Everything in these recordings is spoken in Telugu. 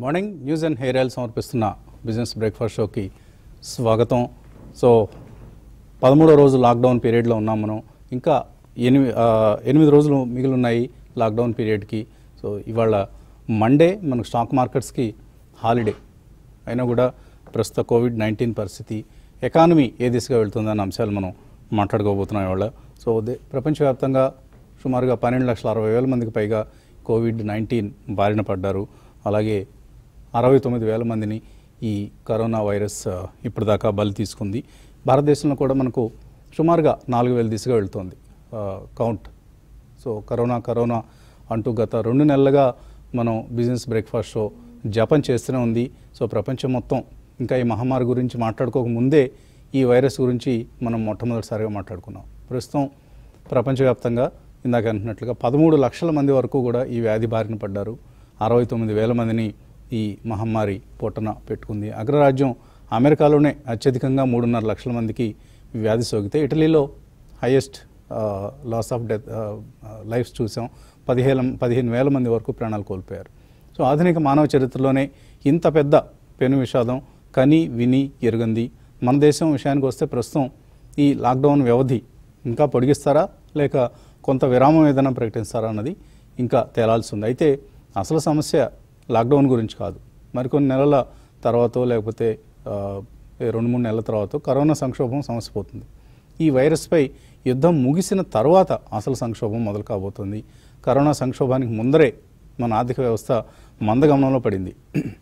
Morning news and hair oil సమర్పిస్తున్న బిజినెస్ బ్రేక్ఫాస్ట్ షోకి స్వాగతం సో పదమూడో రోజు లాక్డౌన్ పీరియడ్లో ఉన్నాం మనం ఇంకా ఎనిమిది ఎనిమిది రోజులు మిగిలి ఉన్నాయి లాక్డౌన్ పీరియడ్కి సో ఇవాళ మండే మనకు స్టాక్ మార్కెట్స్కి హాలిడే అయినా కూడా ప్రస్తుత కోవిడ్ నైన్టీన్ పరిస్థితి ఎకానమీ ఏ దిశగా వెళ్తుందన్న అంశాలు మనం మాట్లాడుకోబోతున్నాం ఇవాళ సో దే ప్రపంచవ్యాప్తంగా సుమారుగా పన్నెండు లక్షల అరవై వేల మందికి పైగా కోవిడ్ నైన్టీన్ బారిన పడ్డారు అలాగే అరవై తొమ్మిది వేల మందిని ఈ కరోనా వైరస్ ఆ, ఇప్పటిదాకా బలి తీసుకుంది భారతదేశంలో కూడా మనకు సుమారుగా నాలుగు వేల దిశగా వెళ్తోంది ఆ, కౌంట్ సో కరోనా కరోనా అంటూ గత రెండు నెలలుగా మనం బిజినెస్ బ్రేక్ఫాస్ట్ షో జపం చేస్తూనే ఉంది సో ప్రపంచం మొత్తం ఇంకా ఈ మహమ్మారి గురించి మాట్లాడుకోక ముందే ఈ వైరస్ గురించి మనం మొట్టమొదటిసారిగా మాట్లాడుకున్నాం ప్రస్తుతం ప్రపంచవ్యాప్తంగా ఇందాక అంటున్నట్లుగా పదమూడు లక్షల మంది వరకు కూడా ఈ వ్యాధి బారిన పడ్డారు అరవై తొమ్మిది వేల మందిని ఈ మహమ్మారి పొట్టన పెట్టుకుంది అగ్రరాజ్యం అమెరికాలోనే అత్యధికంగా మూడున్నర లక్షల మందికి ఈ వ్యాధి సోకితే ఇటలీలో highest loss of death lives చూసాం పదిహేను పదిహేను వేల మంది వరకు ప్రాణాలు కోల్పోయారు సో ఆధునిక మానవ చరిత్రలోనే ఇంత పెద్ద పెను విషాదం కని విని ఎరుగంది మన దేశం విషయానికి వస్తే ప్రస్తుతం ఈ లాక్డౌన్ వ్యవధి ఇంకా పొడిగిస్తారా లేక కొంత విరామం ఏదైనా ప్రకటిస్తారా అన్నది ఇంకా తేలాల్సి ఉంది అయితే అసలు సమస్య లాక్డౌన్ గురించి కాదు మరికొన్ని నెలల తర్వాత లేకపోతే ఆ, ఏ రెండు మూడు నెలల తర్వాత కరోనా సంక్షోభం సమస్య పోతుంది ఈ వైరస్పై యుద్ధం ముగిసిన తర్వాత అసలు సంక్షోభం మొదలు కాబోతుంది కరోనా సంక్షోభానికి ముందరే మన ఆర్థిక వ్యవస్థ మందగమనంలో పడింది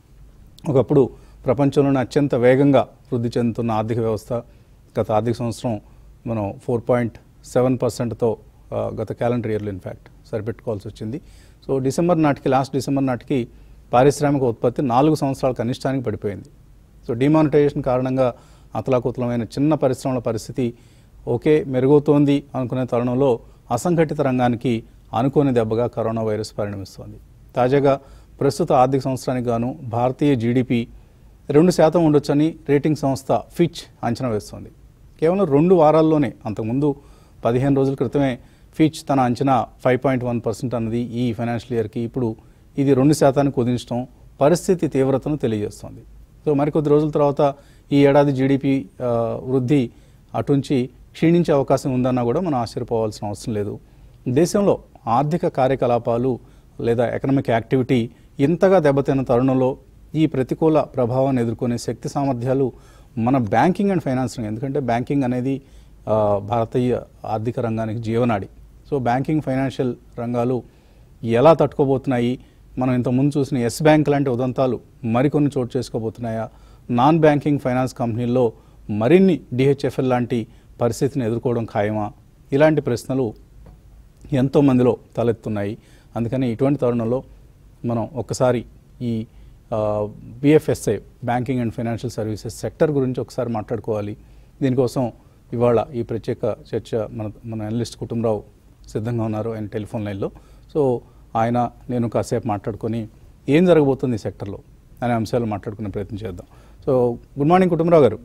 ఒకప్పుడు ప్రపంచంలోనే అత్యంత వేగంగా వృద్ధి చెందుతున్న ఆర్థిక వ్యవస్థ గత ఆర్థిక సంవత్సరం మనం ఫోర్ పాయింట్ సెవెన్ పర్సెంట్తో గత క్యాలెండర్ ఇయర్లో ఇన్ఫ్యాక్ట్ సరిపెట్టుకోవాల్సి వచ్చింది సో డిసెంబర్ నాటికి లాస్ట్ డిసెంబర్ నాటికి పారిశ్రామిక ఉత్పత్తి నాలుగు సంవత్సరాల కనిష్టానికి పడిపోయింది సో డిమానిటైజేషన్ కారణంగా అతలాకుతలమైన చిన్న పరిశ్రమల పరిస్థితి ఓకే మెరుగవుతోంది అనుకునే తరుణంలో అసంఘటిత రంగానికి అనుకోని దెబ్బగా కరోనా వైరస్ పరిణమిస్తోంది తాజాగా ప్రస్తుత ఆర్థిక సంవత్సరానికి గాను భారతీయ జీడిపి రెండు శాతం ఉండొచ్చని రేటింగ్ సంస్థ ఫిచ్ అంచనా వేస్తోంది కేవలం రెండు వారాల్లోనే అంతకుముందు పదిహేను రోజుల క్రితమే ఫిచ్ తన అంచనా ఫైవ్ పాయింట్ వన్ పర్సెంట్ అన్నది ఈ ఫైనాన్షియల్ ఇయర్కి ఇప్పుడు ఇది రెండు శాతానికి కుదించడం పరిస్థితి తీవ్రతను తెలియజేస్తోంది సో మరికొద్ది రోజుల తర్వాత ఈ ఏడాది జీడిపి ఆ, వృద్ధి అటుంచి క్షీణించే అవకాశం ఉందన్నా కూడా మనం ఆశ్చర్యపోవాల్సిన అవసరం లేదు దేశంలో ఆర్థిక కార్యకలాపాలు లేదా ఎకనామిక్ యాక్టివిటీ ఇంతగా దెబ్బతిన్న తరుణంలో ఈ ప్రతికూల ప్రభావాన్ని ఎదుర్కొనే శక్తి సామర్థ్యాలు మన బ్యాంకింగ్ అండ్ ఫైనాన్స్ రంగం ఎందుకంటే బ్యాంకింగ్ అనేది ఆ, భారతీయ ఆర్థిక రంగానికి జీవనాడి సో బ్యాంకింగ్ ఫైనాన్షియల్ రంగాలు ఎలా తట్టుకోబోతున్నాయి మనం ఇంతకుముందు చూసిన ఎస్ బ్యాంక్ లాంటి ఉదంతాలు మరికొన్ని చోటు చేసుకోబోతున్నాయా నాన్ బ్యాంకింగ్ ఫైనాన్స్ కంపెనీల్లో మరిన్ని డిహెచ్ఎఫ్ఎల్ లాంటి పరిస్థితిని ఎదుర్కోవడం ఖాయమా ఇలాంటి ప్రశ్నలు ఎంతో మందిలో తలెత్తున్నాయి అందుకని ఇటువంటి తరుణంలో మనం ఒక్కసారి ఈ BFSI banking and financial services sector గురించి ఒకసారి మాట్లాడుకోవాలి దీనికోసం ఇవాళ ఈ ప్రత్యేక చర్చ మన మన అనలిస్ట్ కుటుంబరావు సిద్ధంగా ఉన్నారు ఆయన టెలిఫోన్ లైన్లో సో ఆయన నేను కాసేపు మాట్లాడుకొని ఏం జరగబోతుంది ఈ సెక్టర్లో అనే అంశాలు మాట్లాడుకునే ప్రయత్నం చేద్దాం సో గుడ్ మార్నింగ్ కుటుంబరావు గారు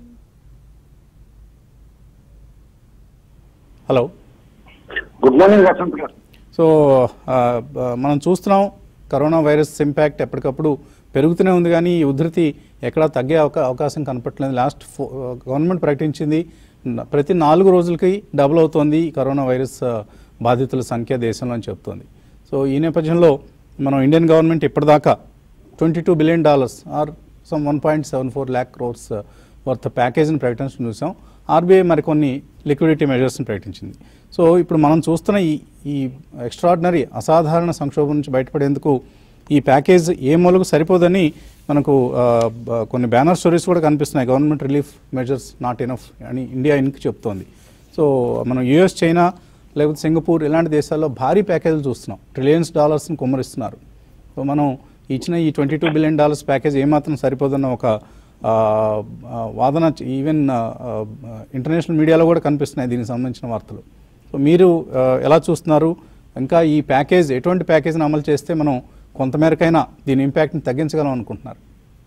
హలో గుడ్ మార్నింగ్ వసంత్ గారు సో ఆ, ఆ, మనం చూస్తున్నాం కరోనా వైరస్ ఇంపాక్ట్ ఎప్పటికప్పుడు పెరుగుతూనే ఉంది కానీ ఈ ఉధృతి ఎక్కడా తగ్గే అవకా అవకాశం కనపట్లేదు లాస్ట్ ఫో గవర్నమెంట్ ప్రకటించింది న- ప్రతి నాలుగు రోజులకి డబుల్ అవుతోంది ఈ కరోనా వైరస్ ఆ, బాధితుల సంఖ్య దేశంలో అని చెప్తోంది సో ఈ నేపథ్యంలో మనం ఇండియన్ గవర్నమెంట్ ఇప్పటిదాకా twenty two billion dollars or some one point seven four lakh crores worth ప్యాకేజ్ని ప్రకటించడం చూసాం ఆర్బీఐ మరికొన్ని లిక్విడిటీ మెజర్స్ని ప్రకటించింది సో ఇప్పుడు మనం చూస్తున్న ఈ ఈ ఎక్స్ట్రాడినరీ అసాధారణ సంక్షోభం నుంచి బయటపడేందుకు ఈ ప్యాకేజ్ ఏ మూలకు సరిపోదని మనకు ఆ, బ- కొన్ని బ్యానర్ స్టోరీస్ కూడా కనిపిస్తున్నాయి government relief measures not enough అని ఇండియా ఇన్క్ చెప్తోంది సో మనం యుఎస్ చైనా లేకపోతే సింగపూర్ ఇలాంటి దేశాల్లో భారీ ప్యాకేజీలు చూస్తున్నాం ట్రిలియన్స్ డాలర్స్ని కుమ్మరిస్తున్నారు సో మనం ఇచ్చిన ఈ twenty two billion dollars package ఏమాత్రం సరిపోదన్న ఒక ఆ, ఆ, వాదన చ- ఈవెన్ ఆ, ఆ, ఇంటర్నేషనల్ మీడియాలో కూడా కనిపిస్తున్నాయి దీనికి సంబంధించిన వార్తలు సో మీరు ఆ, ఎలా చూస్తున్నారు ఇంకా ఈ ప్యాకేజ్ ఎటువంటి ప్యాకేజ్ని అమలు చేస్తే మనం కొంతమేరకైనా దీని ఇంపాక్ట్ని తగ్గించగలం అనుకుంటున్నారు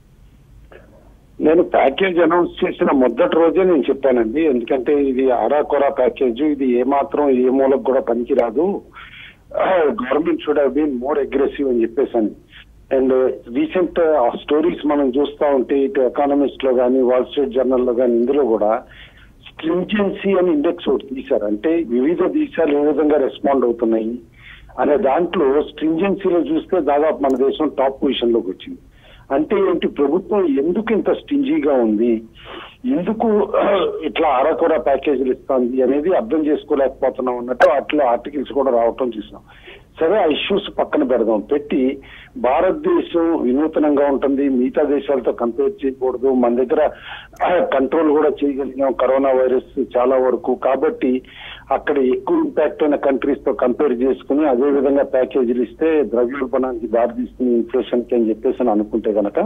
నేను ప్యాకేజ్ అనౌన్స్ చేసిన మొదటి రోజే నేను చెప్పానండి ఎందుకంటే ఇది ఆరాకొరా ప్యాకేజ్ ఇది ఏ మాత్రం ఏ మూలకు కూడా పనికిరాదు government should have been more aggressive అని చెప్పేసాను అండ్ రీసెంట్ స్టోరీస్ మనం చూస్తూ ఉంటే ఇటు ఎకానమిస్ట్ లో కానీ వాల్ స్ట్రీట్ జర్నల్ లో కానీ ఇందులో కూడా స్ట్రింజెన్సీ అని ఇండెక్స్ ఒకటి తీశారు అంటే వివిధ దేశాలు ఏ విధంగా రెస్పాండ్ అవుతున్నాయి అనే దాంట్లో స్ట్రింజెన్సీలో చూస్తే దాదాపు మన దేశం టాప్ పొజిషన్ లోకి వచ్చింది అంటే ఏంటి ప్రభుత్వం ఎందుకు ఇంత స్టింజీగా ఉంది ఎందుకు ఇట్లా అరకొర ప్యాకేజీలు ఇస్తుంది అనేది అర్థం చేసుకోలేకపోతున్నాం అన్నట్టు అట్లా ఆర్టికల్స్ కూడా రావటం చూసాం సరే ఆ ఇష్యూస్ పక్కన పెడదాం పెట్టి భారతదేశం వినూతనంగా ఉంటుంది మిగతా దేశాలతో కంపేర్ చేయకూడదు మన దగ్గర కంట్రోల్ కూడా చేయగలిగాం కరోనా వైరస్ చాలా వరకు కాబట్టి అక్కడ ఎక్కువ ఇంపాక్ట్ అయిన కంట్రీస్ తో కంపేర్ చేసుకుని అదే విధంగా ప్యాకేజీలు ఇస్తే ద్రవ్యోల్బణానికి దారితీస్తుంది ఇన్ఫ్లేషన్ కి అని చెప్పేసి అని అనుకుంటే గనక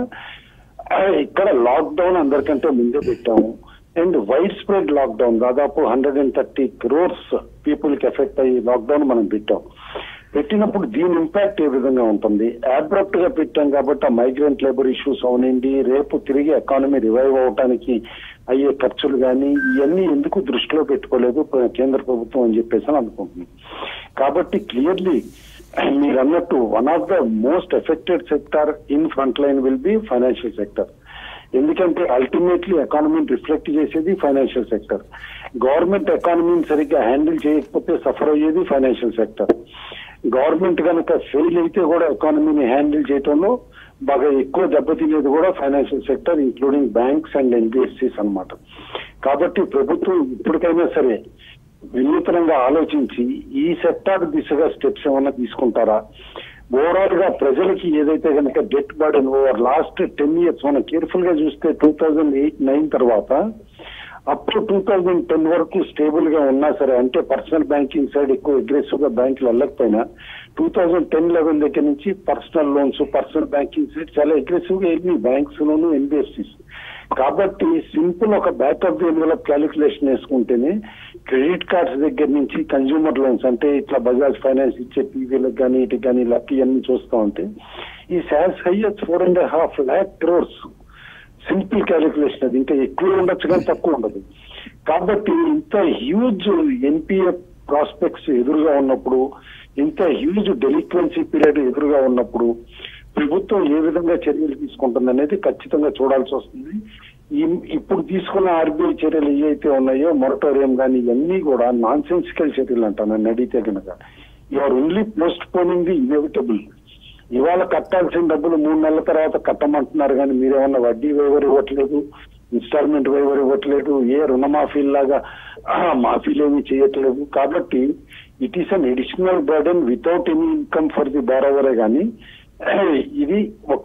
ఇక్కడ లాక్డౌన్ అందరికంటే ముందే పెట్టాము అండ్ వైడ్ స్ప్రెడ్ లాక్డౌన్ దాదాపు hundred and thirty crores people కి ఎఫెక్ట్ అయ్యి లాక్డౌన్ మనం పెట్టాం పెట్టినప్పుడు దీని ఇంపాక్ట్ ఏ విధంగా ఉంటుంది అబ్రప్ట్ గా పెట్టాం కాబట్టి ఆ మైగ్రెంట్ లేబర్ ఇష్యూస్ అవనండి రేపు తిరిగి ఎకానమీ రివైవ్ అవడానికి అయ్యే ఖర్చులు కానీ ఇవన్నీ ఎందుకు దృష్టిలో పెట్టుకోలేదు కేంద్ర ప్రభుత్వం అని చెప్పేసి అని అనుకుంటున్నాం కాబట్టి క్లియర్లీ మీరు అన్నట్టు one of the most affected sector in front line will be financial sector ఎందుకంటే అల్టిమేట్లీ ఎకానమీని రిఫ్లెక్ట్ చేసేది ఫైనాన్షియల్ సెక్టర్ గవర్నమెంట్ ఎకానమీని సరిగ్గా హ్యాండిల్ చేయకపోతే సఫర్ అయ్యేది ఫైనాన్షియల్ సెక్టర్ గవర్నమెంట్ కనుక ఫెయిల్ అయితే కూడా ఎకానమీని హ్యాండిల్ చేయటంలో బాగా ఎక్కువ దెబ్బతినేది కూడా financial sector including banks and NBFCs అన్నమాట కాబట్టి ప్రభుత్వం ఇప్పటికైనా సరే వినూతనంగా ఆలోచించి ఈ సెక్టార్ దిశగా స్టెప్స్ ఏమన్నా తీసుకుంటారా ఓవరాల్ గా ప్రజలకి ఏదైతే కనుక debt burden over last ten years మనం కేర్ఫుల్ గా చూస్తే టూ థౌజండ్ ఎయిట్ నైన్ తర్వాత up to two thousand ten వరకు స్టేబుల్ గా ఉన్నా సరే అంటే పర్సనల్ బ్యాంకింగ్ సైడ్ ఎక్కువ అగ్రెసివ్ గా బ్యాంకులు వెళ్ళకపోయినా టూ థౌజండ్ టెన్ లెవెల్ దగ్గర నుంచి personal loans personal banking side చాలా అగ్రెసివ్ గా వెళ్ళి బ్యాంక్స్ లోను ఎన్బిఎఫ్సిస్ కాబట్టి సింపుల్ ఒక బ్యాకప్ ది ఎన్వలప్ క్యాలిక్యులేషన్ వేసుకుంటేనే క్రెడిట్ కార్డ్స్ దగ్గర నుంచి కన్జ్యూమర్ లోన్స్ అంటే ఇట్లా బజాజ్ ఫైనాన్స్ ఇచ్చే పీవీలకు కానీ ఇటు కానీ లక్కీ అన్ని చూస్తూ ఉంటే ఈ శాస్ highest four and half lakh crores simple calculation అది ఇంకా ఎక్కువ ఉండొచ్చు కానీ తక్కువ ఉండదు కాబట్టి ఇంత హ్యూజ్ ఎన్పిఎఫ్ ప్రాస్పెక్ట్స్ ఎదురుగా ఉన్నప్పుడు ఇంత హ్యూజ్ డెలిక్వెన్సీ పీరియడ్ ఎదురుగా ఉన్నప్పుడు ప్రభుత్వం ఏ విధంగా చర్యలు తీసుకుంటుంది అనేది ఖచ్చితంగా చూడాల్సి వస్తుంది ఈ- ఇప్పుడు తీసుకున్న ఆర్బీఐ చర్యలు ఏవైతే ఉన్నాయో మొరటోరియం కానీ ఇవన్నీ కూడా నాన్ సెన్సికల్ చర్యలు అంటాను నన్ను అడిగితే కనుక or only postponing the inevitable ఇవాళ కట్టాల్సిన డబ్బులు మూడు నెలల తర్వాత కట్టమంటున్నారు కానీ మీరేమన్నా వడ్డీ వైవర్ ఇవ్వట్లేదు ఇన్స్టాల్మెంట్ వైవర్ ఇవ్వట్లేదు ఏ రుణమాఫీ లాగా మాఫీలు ఏమీ చేయట్లేదు కాబట్టి it is an additional burden without any income for the బారోవరే కానీ ఇది ఒక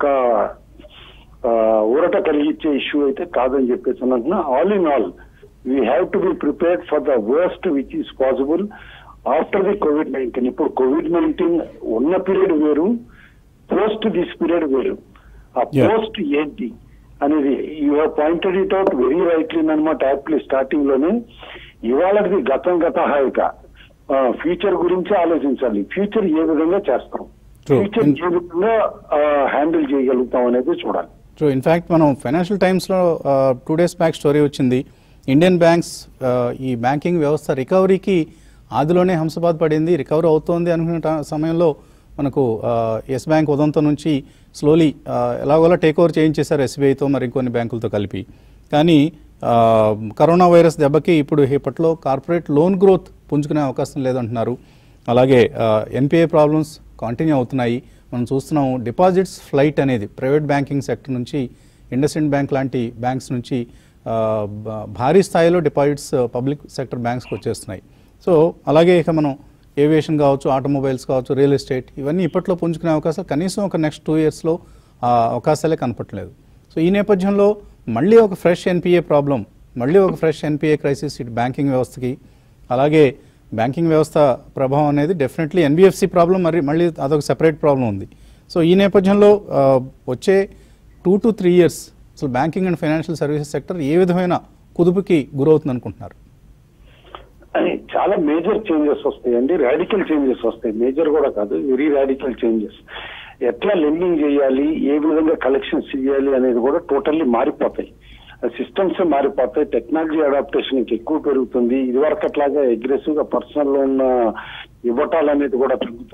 ఆ, ఊరట కలిగించే ఇష్యూ అయితే కాదని చెప్పేసి అంటున్నా all in all we have to be prepared for the worst which is possible after the Covid nineteen ఇప్పుడు కోవిడ్ నైన్టీన్ ఉన్న పీరియడ్ వేరు పోస్ట్ దిస్ పీరియడ్ వేరు ఆ Yeah. పోస్ట్ ఏంటి అనేది you pointed it out very rightly అనమాట యాప్లీ స్టార్టింగ్ లోనే ఇవాళది గతం గత హాయిక ఫ్యూచర్ గురించి ఆలోచించాలి ఫ్యూచర్ ఏ విధంగా చేస్తాం True. ఫ్యూచర్ ఏ విధంగా హ్యాండిల్ చేయగలుగుతాం అనేది చూడాలి సో ఇన్ఫ్యాక్ట్ మనం ఫైనాన్షియల్ టైమ్స్లో టూ డేస్ బ్యాక్ స్టోరీ వచ్చింది ఇండియన్ బ్యాంక్స్ ఆ, ఈ బ్యాంకింగ్ వ్యవస్థ రికవరీకి ఆదిలోనే హంసపాత్ పడింది రికవర్ అవుతోంది అనుకునే ట- సమయంలో మనకు ఎస్ బ్యాంక్ ఉదంతం నుంచి స్లోలీ ఎలాగోలా టేక్ ఓవర్ చేయించేశారు ఎస్బీఐతో మరి ఇంకొన్ని బ్యాంకులతో కలిపి కానీ ఆ, కరోనా వైరస్ దెబ్బకి ఇప్పుడు ఇప్పట్లో కార్పొరేట్ లోన్ గ్రోత్ పుంజుకునే అవకాశం లేదంటున్నారు అలాగే ఎన్పిఏ ప్రాబ్లమ్స్ కంటిన్యూ అవుతున్నాయి మనం చూస్తున్నాం డిపాజిట్స్ ఫ్లైట్ అనేది ప్రైవేట్ బ్యాంకింగ్ సెక్టర్ నుంచి ఇండస్ఇండ్ బ్యాంక్ లాంటి బ్యాంక్స్ నుంచి ఆ, బ- భారీ స్థాయిలో డిపాజిట్స్ పబ్లిక్ సెక్టర్ బ్యాంక్స్కి వచ్చేస్తున్నాయి సో అలాగే ఇక మనం ఏవియేషన్ కావచ్చు ఆటోమొబైల్స్ కావచ్చు రియల్ ఎస్టేట్ ఇవన్నీ ఇప్పట్లో పుంజుకునే అవకాశాలు కనీసం ఒక నెక్స్ట్ టూ ఇయర్స్లో అవకాశాలే కనపట్లేదు సో ఈ నేపథ్యంలో మళ్ళీ ఒక ఫ్రెష్ ఎన్పిఏ ప్రాబ్లం మళ్ళీ ఒక ఫ్రెష్ ఎన్పిఏ క్రైసిస్ ఇటు బ్యాంకింగ్ వ్యవస్థకి అలాగే బ్యాంకింగ్ వ్యవస్థ ప్రభావం అనేది డెఫినెట్లీ ఎన్బిఎఫ్సి ప్రాబ్లం మరి మళ్ళీ అదొక సెపరేట్ ప్రాబ్లం ఉంది సో ఈ నేపథ్యంలో ఆ, వచ్చే టూ టు త్రీ ఇయర్స్ అసలు banking and financial services sector ఏ విధమైన కుదుపుకి గురవుతుంది అనుకుంటున్నారు అని చాలా మేజర్ చేంజెస్ వస్తాయండి రాడికల్ చేంజెస్ వస్తాయి మేజర్ కూడా కాదు వెరీ రాడికల్ చేంజెస్ ఎట్లా లెండింగ్ చేయాలి ఏ విధంగా కలెక్షన్స్ చేయాలి అనేది కూడా టోటల్లీ మారిపోతాయి సిస్టమ్స్ మారిపోతాయి టెక్నాలజీ అడాప్టేషన్ ఇంకా ఎక్కువ పెరుగుతుంది ఇది వరకు అట్లాగా అగ్రెసివ్ గా పర్సనల్ లోన్ ఇవ్వటాలు అనేది కూడా తగ్గుతుంది ఈ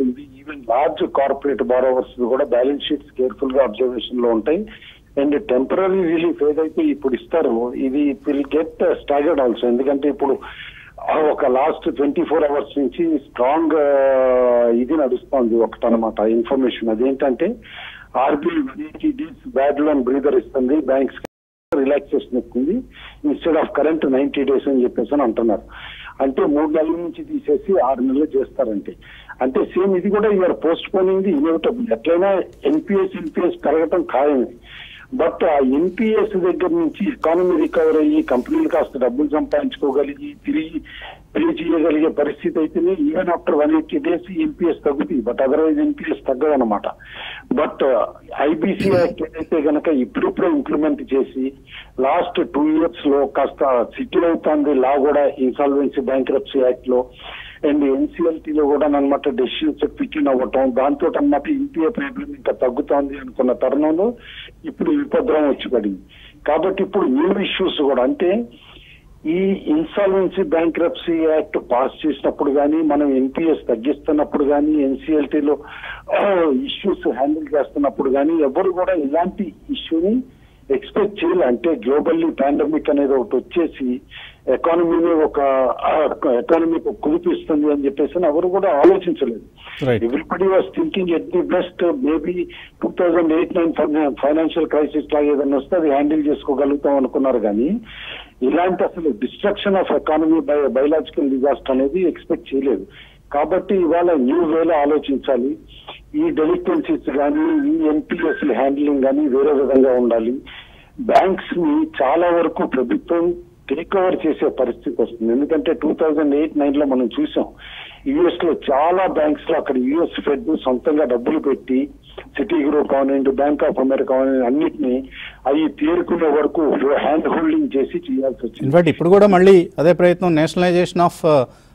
ఈవెన్ లార్జ్ కార్పొరేట్ బారోవర్స్ కూడా బ్యాలెన్స్ షీట్స్ కేర్ఫుల్ గా అబ్జర్వేషన్ లో ఉంటాయి అండ్ టెంపరీ రిలీఫ్ ఏదైతే ఇప్పుడు ఇస్తారో ఇది విల్ గెట్ స్టాగర్డ్ ఆల్సో ఎందుకంటే ఇప్పుడు ఆ ఒక లాస్ట్ ట్వంటీ ఫోర్ అవర్స్ నుంచి స్ట్రాంగ్ ఇది నడుస్తోంది ఒకటనమాట ఇన్ఫర్మేషన్ అదేంటంటే RBI eighty days bad loan breather ఇస్తుంది బ్యాంక్స్ రిలాక్సేషన్ ఇస్తుంది instead of current ninety days అని చెప్పేసి అని అంటున్నారు అంటే మూడు నెలల నుంచి తీసేసి ఆరు నెలలు చేస్తారంటే అంటే సేమ్ ఇది కూడా యూఆర్ పోస్ట్ పోనింగ్ ఇన్ఎవిటబుల్ ఎట్లయినా ఎన్పిఎస్ ఎన్పిఎస్ పెరగటం ఖాయమే బట్ ఆ ఎన్పిఎస్ దగ్గర నుంచి ఎకానమీ రికవర్ అయ్యి కంపెనీలు కాస్త డబ్బులు సంపాదించుకోగలిగి తిరిగి పే చేయగలిగే పరిస్థితి అయితేనే even after one eighty days NPAs తగ్గుతుంది బట్ అదర్వైజ్ ఎన్పిఎస్ తగ్గదన్నమాట బట్ ఐబీసీ యాక్ట్ ఏదైతే గనక ఇప్పుడిప్పుడే ఇంప్లిమెంట్ చేసి లాస్ట్ టూ ఇయర్స్ లో కాస్త సిటీ అవుతుంది లా కూడా ఇన్సాల్వెన్సీ బ్యాంక్రప్సీ యాక్ట్ లో అండ్ ఎన్సీఎల్టీ లో కూడా అనమాట డెసిషన్స్ పికిన్ అవ్వటం దాంతో అన్నమాట ఇంపిఏ ప్రాబ్లం ఇంకా తగ్గుతోంది అనుకున్న తరుణంలో ఇప్పుడు విపద్రం వచ్చి పడింది కాబట్టి ఇప్పుడు న్యూ ఇష్యూస్ కూడా అంటే ఈ ఇన్సాల్వెన్సీ బ్యాంక్రప్సీ యాక్ట్ పాస్ చేసినప్పుడు కానీ మనం ఎన్పిఎస్ తగ్గిస్తున్నప్పుడు కానీ ఎన్సీఎల్టీలో ఇష్యూస్ హ్యాండిల్ చేస్తున్నప్పుడు కానీ ఎవరు కూడా ఇలాంటి ఇష్యూని ఎక్స్పెక్ట్ చేయాలి అంటే గ్లోబల్లీ పాండమిక్ అనేది ఒకటి వచ్చేసి ఎకానమీని ఒక ఎకానమీకి కుదిపిస్తుంది అని చెప్పేసి ఎవరు కూడా ఆలోచించలేదు Right. Everybody was thinking at the best maybe two thousand eight nine financial crisis లాగా ఏదైనా వస్తే అది హ్యాండిల్ చేసుకోగలుగుతాం అనుకున్నారు కానీ ఇలాంటి అసలు destruction of economy by biological disaster అనేది ఎక్స్పెక్ట్ చేయలేదు కాబట్టి ఇవాళ న్యూ వేలో ఆలోచించాలి ఈ డెలిక్వెన్సీస్ కానీ ఈ ఎన్పిఎస్ హ్యాండిలింగ్ కానీ వేరే విధంగా ఉండాలి బ్యాంక్స్ ని చాలా వరకు ప్రభుత్వం టేక్ ఓవర్ చేసే పరిస్థితి వస్తుంది ఎందుకంటే టూ థౌజండ్ ఎయిట్ నైన్ లో మనం చూసాం యుఎస్ లో చాలా బ్యాంక్స్ లో అక్కడ యుఎస్ ఫెడ్ సొంతంగా డబ్బులు పెట్టి సిటీ గ్రూప్ అవనండి బ్యాంక్ ఆఫ్ అమెరికా అవనండి అన్నిటినీ అవి తేరుకునే వరకు హ్యాండ్ హోల్డింగ్ చేసి చేయాల్సి వచ్చింది ఇన్ఫాక్ట్ ఇప్పుడు కూడా మళ్ళీ అదే ప్రయత్నం nationalization of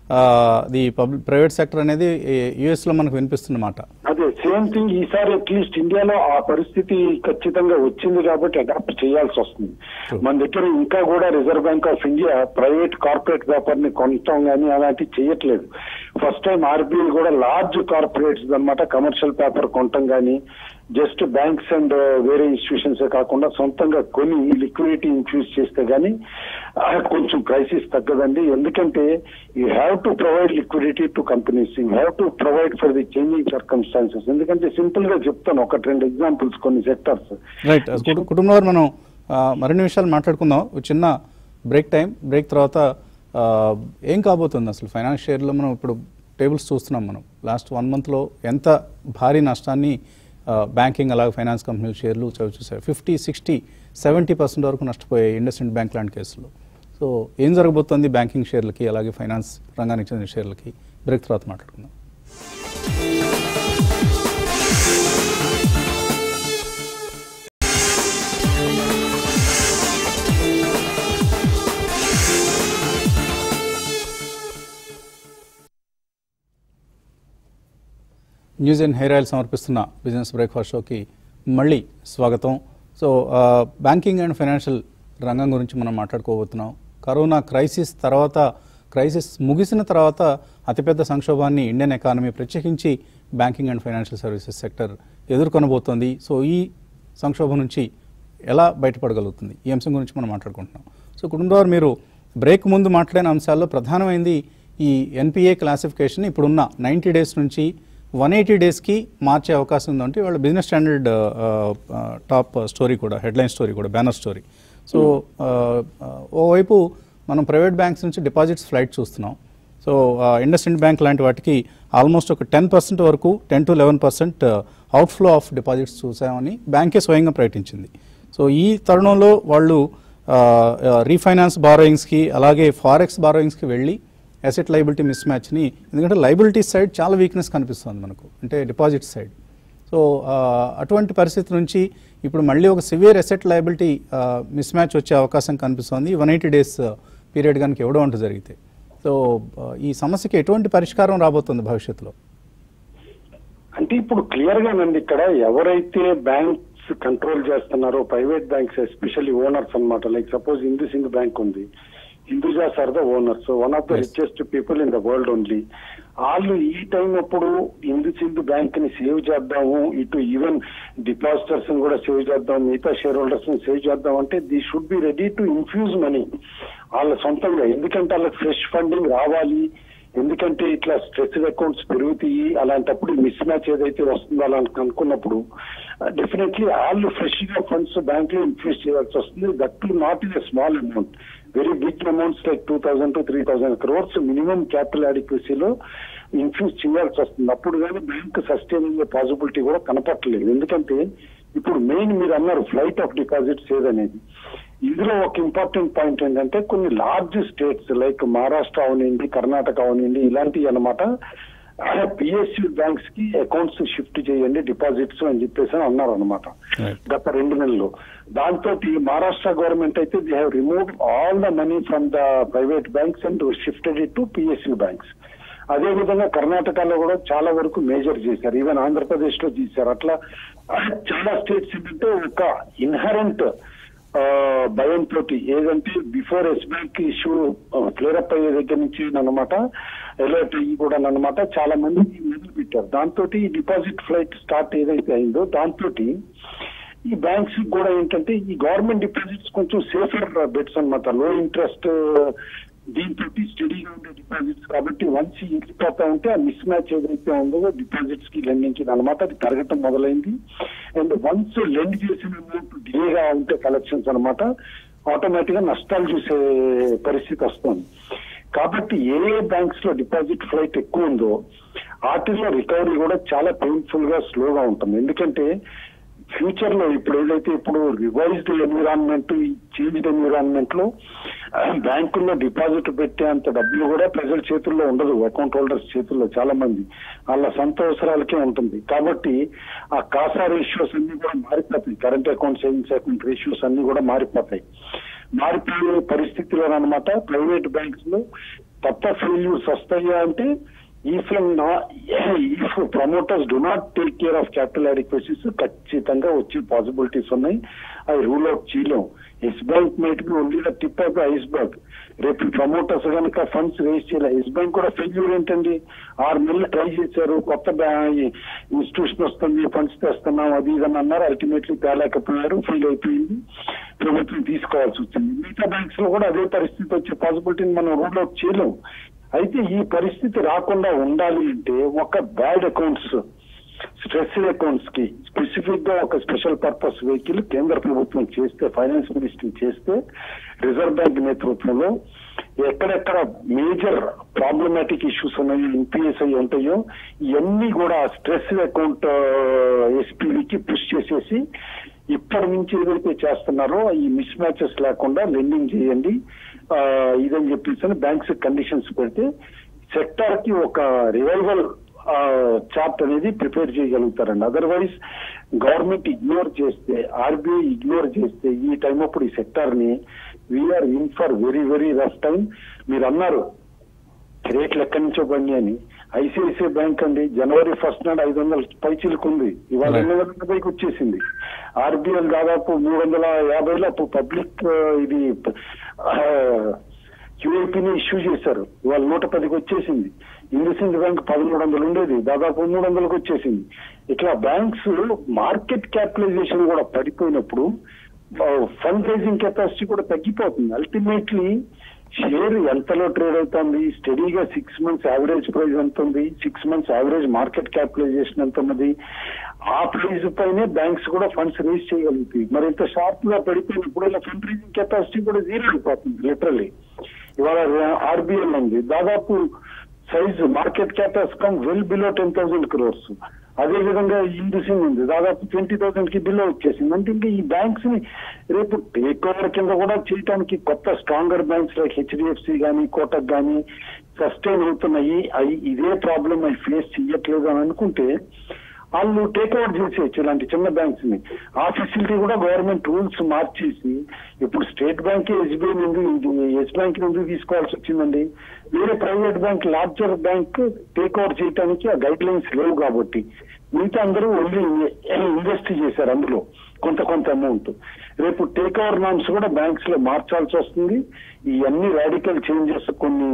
the public private sector అనేది యుఎస్ లో మనకు వినిపిస్తున్నమాట అదే సేమ్ థింగ్ ఈసారి అట్లీస్ట్ ఇండియాలో ఆ పరిస్థితి ఖచ్చితంగా వచ్చింది కాబట్టి అడాప్ట్ చేయాల్సి వస్తుంది True. మన దగ్గర ఇంకా కూడా Reserve Bank of India private corporate paper ని కొనటం కానీ అలాంటివి చేయట్లేదు ఫస్ట్ టైం ఆర్బీఐ కూడా లార్జ్ కార్పొరేట్స్ అన్నమాట కమర్షియల్ పేపర్ కొనటం కానీ జస్ట్ బ్యాంక్స్ అండ్ వేరే ఇన్స్టిట్యూషన్స్ కాకుండా సొంతంగా కొని లిక్విడిటీ ఇన్ఫ్యూజ్ చేస్తే గానీ ఆ, కొంచెం క్రైసిస్ తగ్గదండి ఎందుకంటే you have to provide liquidity to companies you have to provide for the changing circumstances ఎందుకంటే సింపుల్ గా చెప్తాను ఒకటి రెండు ఎగ్జాంపుల్స్ కొన్ని సెక్టర్స్ రైట్ కుటుంబంలో మనం ఆ, మరిన్ని విషయాలు మాట్లాడుకుందాం ఒక చిన్న బ్రేక్ టైం బ్రేక్ తర్వాత ఆ, ఏం కాబోతుంది అసలు ఫైనాన్స్ షేర్లో మనం ఇప్పుడు టేబుల్స్ చూస్తున్నాం మనం లాస్ట్ వన్ మంత్లో ఎంత భారీ నష్టాన్ని ఆ, బ్యాంకింగ్ అలాగే ఫైనాన్స్ కంపెనీల షేర్లు చవి చూసాయి ఫిఫ్టీ సిక్స్టీ సెవెంటీ పర్సెంట్ వరకు నష్టపోయాయి ఇండస్ఇండ్ బ్యాంక్ లాంటి కేసులు సో ఏం జరగబోతోంది బ్యాంకింగ్ షేర్లకి అలాగే ఫైనాన్స్ రంగానికి చెందిన షేర్లకి బ్రేక్ తర్వాత మాట్లాడుకుందాం న్యూస్ అండ్ హెయిర్ ఆయిల్ సమర్పిస్తున్న బిజినెస్ బ్రేక్ఫాస్ట్ షోకి మళ్ళీ స్వాగతం సో ఆ, బ్యాంకింగ్ అండ్ ఫైనాన్షియల్ రంగం గురించి మనం మాట్లాడుకోబోతున్నాం కరోనా క్రైసిస్ తర్వాత క్రైసిస్ ముగిసిన తర్వాత అతిపెద్ద సంక్షోభాన్ని ఇండియన్ ఎకానమీ ప్రత్యేకించి banking and financial services sector ఎదుర్కొనబోతోంది సో ఈ సంక్షోభం నుంచి ఎలా బయటపడగలుగుతుంది ఈ అంశం గురించి మనం మాట్లాడుకుంటున్నాం సో కుటుంబారు మీరు బ్రేక్ ముందు మాట్లాడిన అంశాల్లో ప్రధానమైంది ఈ ఎన్పిఏ క్లాసిఫికేషన్ ఇప్పుడున్న నైంటీ డేస్ నుంచి వన్ ఎయిటీ డేస్కి మార్చే అవకాశం ఉందంటే వాళ్ళ బిజినెస్ స్టాండర్డ్ టాప్ స్టోరీ కూడా హెడ్లైన్ స్టోరీ కూడా బ్యానర్ స్టోరీ సో ఓవైపు మనం ప్రైవేట్ బ్యాంక్స్ నుంచి డిపాజిట్స్ ఫ్లైట్ చూస్తున్నాం సో ఇండస్ఇండ్ బ్యాంక్ లాంటి వాటికి ఆల్మోస్ట్ ఒక టెన్ పర్సెంట్ వరకు ten to eleven percent outflow of deposits చూసామని బ్యాంకే స్వయంగా ప్రకటించింది సో ఈ తరుణంలో వాళ్ళు రీఫైనాన్స్ బారోయింగ్స్కి అలాగే ఫారెక్స్ బారోయింగ్స్కి వెళ్ళి అసెట్ లైబిలిటీ మిస్ మ్యాచ్ని ఎందుకంటే లైబిలిటీ సైడ్ చాలా వీక్నెస్ కనిపిస్తుంది మనకు అంటే డిపాజిట్ సైడ్ సో ఆ, అటువంటి పరిస్థితి నుంచి ఇప్పుడు మళ్ళీ ఒక severe asset liability mismatch వచ్చే అవకాశం కనిపిస్తుంది వన్ ఎయిటీ డేస్ పీరియడ్ కనుక ఇవ్వడం అంటూ జరిగితే సో ఆ, ఈ సమస్యకి ఎటువంటి పరిష్కారం రాబోతుంది భవిష్యత్తులో అంటే ఇప్పుడు క్లియర్ గానండి ఇక్కడ ఎవరైతే బ్యాంక్స్ కంట్రోల్ చేస్తున్నారో ప్రైవేట్ బ్యాంక్స్ ఎస్పెషల్లీ ఓనర్స్ అన్నమాట like suppose IndusInd bank ఉంది Hindujas are the owners one of the Yes. Richest people in the world only వాళ్ళు ఈ టైం అప్పుడు హిందూ సింధు బ్యాంక్ ని సేవ్ చేద్దాము ఇటు ఈవెన్ డిపాజిటర్స్ ని కూడా సేవ్ చేద్దాం మిగతా షేర్ హోల్డర్స్ ని సేవ్ చేద్దాం అంటే they should be ready to infuse money వాళ్ళ సొంతంగా ఎందుకంటే వాళ్ళకి ఫ్రెష్ ఫండింగ్ రావాలి ఎందుకంటే ఇట్లా స్ట్రెస్ అకౌంట్స్ పెరుగుతాయి అలాంటప్పుడు మిస్ మ్యాచ్ ఏదైతే వస్తుందో అలా అనుకున్నప్పుడు డెఫినెట్లీ వాళ్ళు ఫ్రెష్ గా ఫండ్స్ బ్యాంక్ లో ఇన్వెస్ట్ చేయాల్సి వస్తుంది that too not is a small amount very big amounts like two thousand to three thousand crores minimum capital అడిక్వసీలో ఇన్ఫ్యూజ్ చేయాల్సి వస్తుంది అప్పుడు కానీ బ్యాంక్ సస్టైన్ అయ్యే పాసిబిలిటీ కూడా కనపట్టలేదు ఎందుకంటే ఇప్పుడు మెయిన్ మీరు అన్నారు ఫ్లైట్ ఆఫ్ డిపాజిట్స్ ఏదనేది ఇందులో ఒక ఇంపార్టెంట్ పాయింట్ ఏంటంటే కొన్ని లార్జ్ స్టేట్స్ లైక్ మహారాష్ట్ర అవనివ్వండి కర్ణాటక అవనివ్వండి ఇలాంటివి అన్నమాట పిఎస్యు బ్యాంక్స్ కి అకౌంట్స్ షిఫ్ట్ చేయండి డిపాజిట్స్ అని చెప్పేసి అని అన్నారు అనమాట Right. గత రెండు నెలలు దాంతో మహారాష్ట్ర గవర్నమెంట్ అయితే they have remove all the money from the private banks and shifted it to PSU banks అదే విధంగా కర్ణాటకలో కూడా చాలా వరకు మేజర్ చేశారు ఈవెన్ ఆంధ్రప్రదేశ్ లో చేశారు అట్లా చాలా స్టేట్స్ ఏంటంటే ఒక ఇన్హరెంట్ భయంతో ఏదంటే before Yes bank issue clear up అయ్యే దగ్గర నుంచి అనమాట అలర్ట్ అయ్యి కూడా అనమాట చాలా మంది మొదలు పెట్టారు దాంతో ఈ డిపాజిట్ ఫ్లైట్ స్టార్ట్ ఏదైతే అయిందో దాంతో ఈ బ్యాంక్స్ కూడా ఏంటంటే ఈ గవర్నమెంట్ డిపాజిట్స్ కొంచెం సేఫర్ బెట్స్ అన్నమాట లో ఇంట్రెస్ట్ దీంతో స్టడీగా ఉండే డిపాజిట్స్ కాబట్టి వన్స్ వెళ్ళిపోతా ఉంటే ఆ మిస్ మ్యాచ్ ఏదైతే ఉందో డిపాజిట్స్ కి లెండింగ్ కి అనమాట అది పెరగటం మొదలైంది అండ్ వన్స్ లెండ్ చేసిన అమౌంట్ డిలేగా ఉంటే కలెక్షన్స్ అనమాట ఆటోమేటిక్ గా నష్టాలు చూసే పరిస్థితి వస్తుంది కాబట్టి ఏ ఏ బ్యాంక్స్ లో డిపాజిట్ ఫ్లైట్ ఎక్కువ ఉందో వాటిల్లో రికవరీ కూడా చాలా పెయిన్ఫుల్ గా స్లోగా ఉంటుంది ఎందుకంటే ఫ్యూచర్ లో ఇప్పుడు ఏదైతే ఇప్పుడు రివైజ్డ్ ఎన్విరాన్మెంట్ చేంజ్డ్ ఎన్విరాన్మెంట్ లో బ్యాంకుల్లో డిపాజిట్ పెట్టే అంత డబ్బులు కూడా ప్రజల చేతుల్లో ఉండదు అకౌంట్ హోల్డర్స్ చేతుల్లో చాలా మంది వాళ్ళ సొంత అవసరాలకే ఉంటుంది కాబట్టి ఆ కాసా రేషియోస్ అన్ని కూడా మారిపోతాయి current account savings account ratios అన్ని కూడా మారిపోతాయి మారిపోయే పరిస్థితిలో అనమాట ప్రైవేట్ బ్యాంక్స్ లో కొత్త ఫెయిల్యూర్స్ వస్తాయా అంటే if if promoters do not take care of capital adequacies ఖచ్చితంగా వచ్చే పాసిబిలిటీస్ ఉన్నాయి అవి రూల్ అవుట్ చేయలేం Yes bank might be only the tip of the ice bank రేపు ప్రమోటర్స్ కనుక ఫండ్స్ రేస్ చేయలేదు ఎస్ బ్యాంక్ కూడా ఫెయిల్యూర్ ఏంటండి ఆరు నెలలు ట్రై చేశారు కొత్త ఇన్స్టిట్యూషన్ వస్తుంది ఫండ్స్ తెస్తున్నాం అది ఇది అని అన్నారు అల్టిమేట్లీ తేలేకపోయారు ఫెయిల్ అయిపోయింది ప్రభుత్వం తీసుకోవాల్సి వచ్చింది మిగతా బ్యాంక్స్ లో కూడా అదే పరిస్థితి వచ్చే పాసిబిలిటీని మనం రూల్ అవుట్ చేయలేం అయితే ఈ పరిస్థితి రాకుండా ఉండాలి అంటే ఒక బ్యాడ్ అకౌంట్స్ స్ట్రెస్ అకౌంట్స్ కి స్పెసిఫిక్ గా ఒక స్పెషల్ పర్పస్ వెహికల్ కేంద్ర ప్రభుత్వం చేస్తే ఫైనాన్స్ మినిస్ట్రీ చేస్తే రిజర్వ్ బ్యాంక్ నేతృత్వంలో ఎక్కడెక్కడ మేజర్ ప్రాబ్లమాటిక్ ఇష్యూస్ ఉన్నాయో ఎన్పిఎస్ అయి ఉంటాయో ఇవన్నీ కూడా స్ట్రెస్ అకౌంట్ ఎస్పీకి పుష్ చేసేసి ఇప్పటి నుంచి ఏదైతే చేస్తున్నారో ఈ మిస్ మ్యాచెస్ లేకుండా లెండింగ్ చేయండి ఆ, ఇదని చెప్పేసి బ్యాంక్స్ కండిషన్స్ పెడితే సెక్టార్ కి ఒక రివైవల్ చార్ట్ అనేది ప్రిపేర్ చేయగలుగుతారండి అదర్వైజ్ గవర్నమెంట్ ఇగ్నోర్ చేస్తే ఆర్బీఐ ఇగ్నోర్ చేస్తే ఈ టైం అప్పుడు ఈ సెక్టార్ ని we're in for very very rough time మీరు అన్నారు రేట్లు ఎక్కడి నుంచో బండి అని ఐసిఐసిఐ బ్యాంక్ అండి జనవరి ఫస్ట్ నాడు ఐదు వందల పైచిలుకుంది ఇవాళ Right. రెండు వందల యాభైకి వచ్చేసింది ఆర్బిఎల్ దాదాపు మూడు వందల యాభైలో అప్పుడు పబ్లిక్ ఇది క్యూఐపీని ఇష్యూ చేశారు ఇవాళ నూట పదికి వచ్చేసింది ఇండస్ఇండ్ బ్యాంక్ పదమూడు వందలు ఉండేది దాదాపు మూడు వందలకు వచ్చేసింది ఇట్లా బ్యాంక్స్ మార్కెట్ క్యాపిటలైజేషన్ కూడా పడిపోయినప్పుడు ఫండ్ రైజింగ్ కెపాసిటీ కూడా తగ్గిపోతుంది అల్టిమేట్లీ షేర్ ఎంతలో ట్రేడ్ అవుతుంది స్టడీగా సిక్స్ మంత్స్ యావరేజ్ ప్రైస్ ఎంత ఉంది six months average market capitalisation ఎంత ఉన్నది ఆ ప్రైస్ పైనే బ్యాంక్స్ కూడా ఫండ్స్ రేజ్ చేయగలుగుతాయి మరి ఇంత షార్ప్ గా పడిపోయినప్పుడు ఇలా ఫండ్ రైజింగ్ కెపాసిటీ కూడా జీరో అయిపోతుంది లిటరల్లీ ఇవాళ ఆర్బీఎల్ ఉంది దాదాపు size market cap has come well below ten thousand crores అదే విధంగా ఇండిసింగ్ ఉంది దాదాపు ట్వంటీ థౌసండ్ కి బిలో వచ్చేసింది అంటే ఇంకా ఈ బ్యాంక్స్ ని రేపు టేక్ ఓవర్ కింద కూడా చేయడానికి కొత్త స్ట్రాంగర్ బ్యాంక్స్ లైక్ హెచ్డిఎఫ్సి కానీ కోటక్ కానీ సస్టైన్ అవుతున్నాయి అవి ఇదే ప్రాబ్లం అవి ఫేస్ చెయ్యట్లేదు అని అనుకుంటే వాళ్ళు టేక్ ఓవర్ చేసేయచ్చు ఇలాంటి చిన్న బ్యాంక్స్ ని ఆ ఫెసిలిటీ కూడా గవర్నమెంట్ రూల్స్ మార్చేసి ఇప్పుడు స్టేట్ బ్యాంక్ ఎస్బీఐ నుండి ఎస్ బ్యాంక్ నుండి తీసుకోవాల్సి వచ్చిందండి వేరే private bank larger bank take over చేయడానికి ఆ గైడ్ లైన్స్ లేవు కాబట్టి మిగతా అందరూ ఓన్లీ ఇన్వెస్ట్ చేశారు అందులో కొంత కొంత అమౌంట్ రేపు టేక్ ఓవర్ నామ్స్ కూడా బ్యాంక్స్ లో మార్చాల్సి వస్తుంది ఈ అన్ని రాడికల్ చేంజెస్ కొన్ని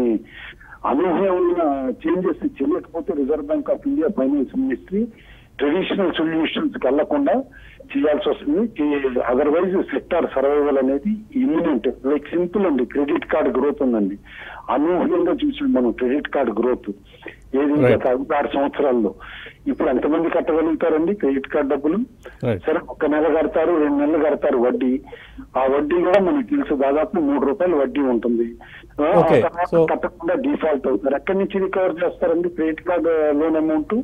అనూహ్యమైన చేంజెస్ చేయకపోతే Reserve Bank of India finance ministry traditional solutions కి వెళ్లకుండా చేయాల్సి వస్తుంది అదర్వైజ్ సెక్టార్ సర్వైవల్ అనేది ఇమ్మినెంట్ లైక్ సింపుల్ అండి క్రెడిట్ కార్డ్ గ్రోత్ ఉందండి అనూహ్యంగా చూసాం మనం క్రెడిట్ కార్డ్ గ్రోత్ ఏది Right. గత ఐదు ఆరు సంవత్సరాల్లో ఇప్పుడు ఎంతమంది కట్టగలుగుతారండి క్రెడిట్ కార్డ్ డబ్బులు Right. సరే ఒక నెల కడతారు రెండు నెలలు కడతారు వడ్డీ ఆ వడ్డీ కూడా మనకి తెలుసు దాదాపు మూడు రూపాయలు వడ్డీ ఉంటుంది ఆ, ఆ Okay, తర్వాత so- కట్టకుండా డిఫాల్ట్ అవుతారు ఎక్కడి నుంచి రికవర్ చేస్తారండి credit card loan amount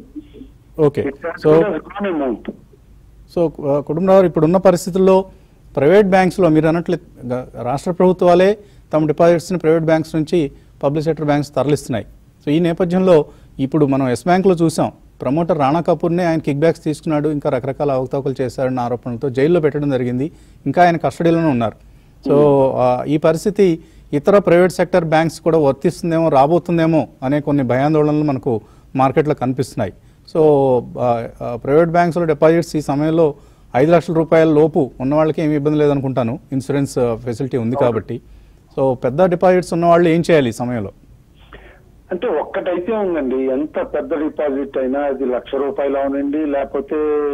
okay so loan amount so ఆ, కుటుంబరావు ఇప్పుడున్న పరిస్థితుల్లో ప్రైవేట్ బ్యాంక్స్లో మీరు అన్నట్లు గ- రాష్ట్ర ప్రభుత్వాలే తమ డిపాజిట్స్ని ప్రైవేట్ బ్యాంక్స్ నుంచి పబ్లిక్ సెక్టర్ బ్యాంక్స్ తరలిస్తున్నాయి సో ఈ నేపథ్యంలో ఇప్పుడు మనం ఎస్ బ్యాంక్లో చూసాం ప్రమోటర్ రాణా కపూర్నే ఆయన కిక్ బ్యాక్స్ తీసుకున్నాడు ఇంకా రకరకాల అవకతవకలు చేశారన్న ఆరోపణలతో జైల్లో పెట్టడం జరిగింది ఇంకా ఆయన కస్టడీలోనే ఉన్నారు సో ఆ, ఈ పరిస్థితి ఇతర ప్రైవేట్ సెక్టర్ బ్యాంక్స్ కూడా వర్తిస్తుందేమో రాబోతుందేమో అనే కొన్ని భయాందోళనలు మనకు మార్కెట్లో కనిపిస్తున్నాయి సో ఆ, ఆ, ప్రైవేట్ బ్యాంక్స్లో డిపాజిట్స్ ఈ సమయంలో ఐదు లక్షల రూపాయల లోపు ఉన్న వాళ్ళకి ఏమి ఇబ్బంది లేదనుకుంటాను ఇన్సూరెన్స్ ఆ, ఫెసిలిటీ ఉంది కాబట్టి సో పెద్ద డిపాజిట్స్ ఉన్న వాళ్ళు ఏం చేయాలి ఈ సమయంలో అంటే ఒక్కటైతే ఉందండి ఎంత పెద్ద డిపాజిట్ అయినా అది లక్ష రూపాయలు అవునండి లేకపోతే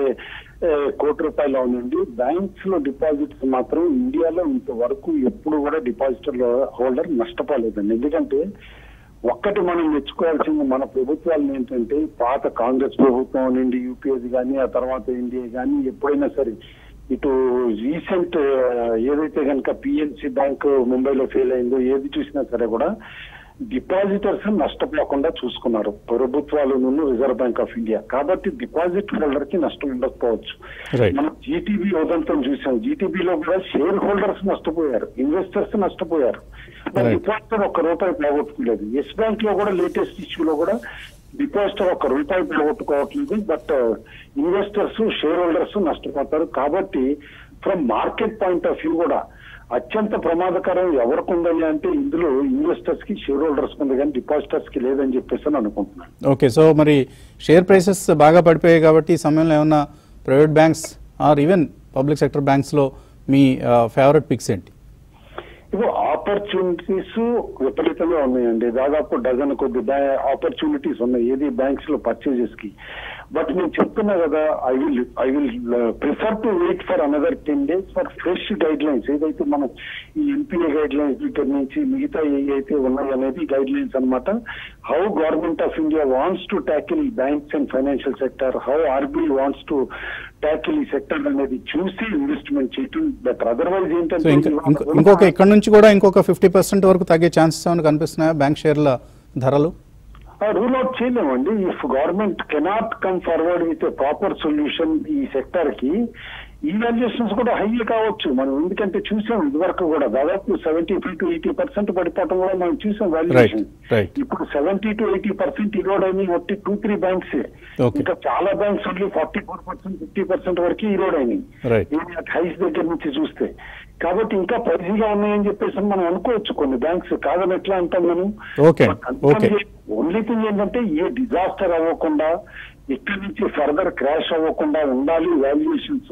ఏ, కోటి రూపాయలు అవునండి బ్యాంక్స్ లో డిపాజిట్స్ మాత్రం ఇండియాలో ఇంతవరకు ఎప్పుడు కూడా డిపాజిటర్ హోల్డర్ నష్టపోలేదండి ఎందుకంటే ఒక్కటి మనం మెచ్చుకోవాల్సింది మన ప్రభుత్వాలు ఏంటంటే పాత కాంగ్రెస్ ప్రభుత్వం నుండి యూపీఎస్ కానీ ఆ తర్వాత ఎన్డీఏ కానీ ఎప్పుడైనా సరే ఇటు రీసెంట్ ఏదైతే కనుక పిఎన్సి బ్యాంక్ ముంబైలో ఫెయిల్ అయిందో ఏది చూసినా సరే కూడా డిపాజిటర్స్ నష్టపోకుండా చూసుకున్నారు ప్రభుత్వాలు నుండి రిజర్వ్ బ్యాంక్ ఆఫ్ ఇండియా కాబట్టి డిపాజిట్ హోల్డర్ కి నష్టం ఉండకపోవచ్చు Right. మనం జీటీబీ ఉదంతం చూసాం జీటీబీలో కూడా షేర్ హోల్డర్స్ నష్టపోయారు ఇన్వెస్టర్స్ నష్టపోయారు Right. డిపాజిటర్ ఒక్క రూపాయి పోగొట్టుకోలేదు ఎస్ బ్యాంక్ లో కూడా లేటెస్ట్ ఇష్యూలో కూడా డిపాజిటర్ ఒక్క రూపాయి పోగొట్టుకోవట్లేదు బట్ ఇన్వెస్టర్స్ షేర్ హోల్డర్స్ నష్టపోతారు కాబట్టి from market point of view కూడా అత్యంత ప్రమాదకరం ఎవరికి ఉందని అంటే ఇందులో ఇన్వెస్టర్స్ కి షేర్ హోల్డర్స్ ఉంది కానీ డిపాజిటర్స్ కి లేదని చెప్పేసి అని అనుకుంటున్నాను ఓకే సో మరి షేర్ ప్రైసెస్ బాగా పడిపోయాయి కాబట్టి ఈ సమయంలో ఏమన్నా private banks or even public sector బ్యాంక్స్లో మీ ఫేవరెట్ పిక్స్ ఏంటి ఇప్పుడు ఆపర్చునిటీస్ విపరీతంగా ఉన్నాయండి దాదాపు డజన్ కొద్ది ఆపర్చునిటీస్ ఉన్నాయి ఏది బ్యాంక్స్ లో పర్చేజెస్ కి బట్ నేను చెప్తున్నా కదా I will I will prefer to wait for another ten days for fresh guidelines ఏదైతే మనం ఈ ఎన్పిఏ గైడ్ లైన్స్ దగ్గర నుంచి మిగతా ఏ అయితే ఉన్నాయి అనేది గైడ్ లైన్స్ అనమాట how government of India wants to tackle banks and financial sector how RBI wants to tackle ఈ సెక్టర్ అనేది చూసి ఇన్వెస్ట్మెంట్ చేయటం బెటర్ అదర్వైజ్ సో ఏంటంటే ఇంకా ఇవాళ ఇంకో- ఇంకొక ఇక్కడ నుంచి కూడా ఇంకొక ఫిఫ్టీ పర్సెంట్ వరకు తగ్గే ఛాన్సెస్ ఏమైనా కనిపిస్తున్నాయా బ్యాంక్ షేర్ల ధరలు రూల్ అవుట్ చేయలేమండి if government cannot come forward with proper solution ఈ సెక్టర్ కి ఈ వాల్యుయేషన్స్ కూడా హై కావచ్చు మనం ఎందుకంటే చూసాం ఇదివరకు కూడా దాదాపు seventy five to eighty percent పడిపోవడం కూడా మనం చూసాం వాల్యుయేషన్ right. ఇప్పుడు seventy to eighty percent erode అయినాయి ఒట్టి టూ త్రీ బ్యాంక్స్ Okay. ఇంకా చాలా banks only forty four percent fifty percent వరకు ఈరోడ్ అయినాయి Right. హైస్ దగ్గర నుంచి చూస్తే కాబట్టి ఇంకా ప్రైజీగా ఉన్నాయని చెప్పేసి మనం అనుకోవచ్చు కొన్ని బ్యాంక్స్ కాదని ఎట్లా అంటాం మనం Okay, okay. ఓన్లీ థింగ్ ఏంటంటే ఏ డిజాస్టర్ అవ్వకుండా ఇక్కడి నుంచి ఫర్దర్ క్రాష్ అవ్వకుండా ఉండాలి valuations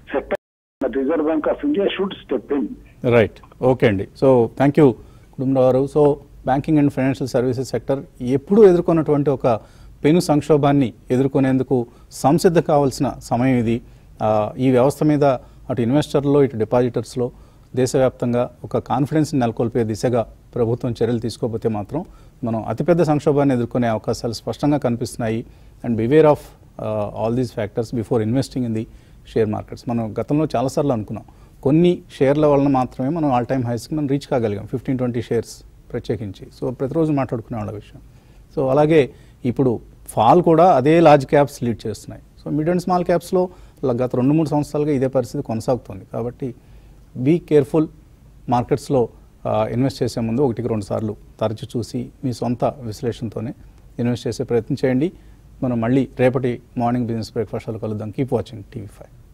sector Reserve Bank of India should step in right okay అండి so thank you Kutumbarao garu so banking and financial services sector ఎప్పుడూ ఎదుర్కొన్నటువంటి ఒక పెను సంక్షోభాన్ని ఎదుర్కొనేందుకు సంసిద్ధ కావాల్సిన సమయం ఇది ఆ, ఈ వ్యవస్థ మీద అటు ఇన్వెస్టర్లో ఇటు డిపాజిటర్స్లో దేశవ్యాప్తంగా ఒక కాన్ఫిడెన్స్ నెలకొల్పే దిశగా ప్రభుత్వం చర్యలు తీసుకోకపోతే మాత్రం మనం అతిపెద్ద సంక్షోభాన్ని ఎదుర్కొనే అవకాశాలు స్పష్టంగా కనిపిస్తున్నాయి and beware of all these factors before investing in the share markets మనం గతంలో చాలాసార్లు అనుకున్నాం కొన్ని షేర్ల వలన మాత్రమే మనం ఆల్ టైమ్ హైస్కి మనం రీచ్ కాగలిగాం ఫిఫ్టీన్ ట్వంటీ షేర్స్ ప్రత్యేకించి సో ప్రతిరోజు మాట్లాడుకునే వాళ్ళ విషయం సో అలాగే ఇప్పుడు ఫాల్ కూడా అదే లార్జ్ క్యాప్స్ లీడ్ చేస్తున్నాయి సో మిడ్ అండ్ స్మాల్ క్యాప్స్లో గత రెండు మూడు సంవత్సరాలుగా ఇదే పరిస్థితి కొనసాగుతుంది కాబట్టి బీ కేర్ఫుల్ మార్కెట్స్లో ఇన్వెస్ట్ చేసే ముందు ఒకటికి రెండు సార్లు తరచు చూసి మీ సొంత విశ్లేషణతోనే ఇన్వెస్ట్ చేసే ప్రయత్నం చేయండి మనం మళ్ళీ రేపటి మార్నింగ్ బిజినెస్ బ్రేక్ఫాస్ట్లో కలుద్దాం కీప్ వాచింగ్ టీవీ ఫైవ్